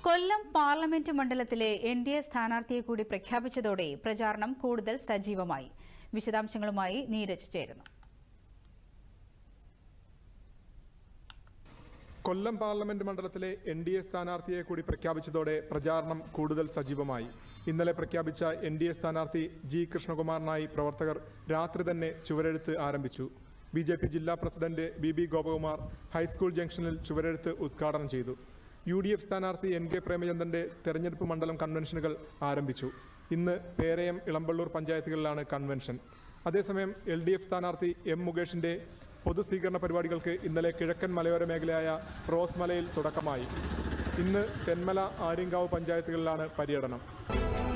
കൊല്ലം parliament മണ്ഡലത്തിലെ N D A സ്ഥാനാർത്ഥിയെ കൂടി പ്രഖ്യാപിച്ചതോടെ പ്രചാരണം കൂടുതൽ സജീവമായി വിശദാംശങ്ങളുമായി നീരജ് ചേരുന്നു കൊല്ലം പാർലമെന്റ് മണ്ഡലത്തിലെ എൻ ഡി എ സ്ഥാനാർത്ഥിയെ കൂടി പ്രഖ്യാപിച്ചതോടെ പ്രചാരണം കൂടുതൽ സജീവമായി ഇന്നലെ പ്രഖ്യാപിച്ച എൻ ഡി എ സ്ഥാനാർത്ഥി ജി കൃഷ്ണകുമാറിനായി പ്രവർത്തകർ രാത്രി തന്നെ ചുവരെഴുത്ത് ആരംഭിച്ചു ബി ജെ പി ജില്ലാ president B B Gopakumar high school ജംഗ്ഷനിൽ ചുവരെഴുത്ത് ഉദ്ഘാടനം ചെയ്തു യു ഡി എഫ് സ്ഥാനാർത്ഥി എൻ കെ പ്രേമചന്ദ്രന്റെ തെരഞ്ഞെടുപ്പ് മണ്ഡലം കൺവെൻഷനുകൾ ആരംഭിച്ചു ഇന്ന് പേരയം ഇളമ്പള്ളൂർ പഞ്ചായത്തുകളിലാണ് കൺവെൻഷൻ അതേസമയം എൽ ഡി എഫ് സ്ഥാനാർത്ഥി എം മുകേഷിന്റെ പൊതുസ്വീകരണ പരിപാടികൾക്ക് ഇന്നലെ കിഴക്കൻ മലയോര മേഖലയായ റോസ് മലയിൽ തുടക്കമായി ഇന്ന് തെന്മല ആര്യങ്കാവ് പഞ്ചായത്തുകളിലാണ് പര്യടനം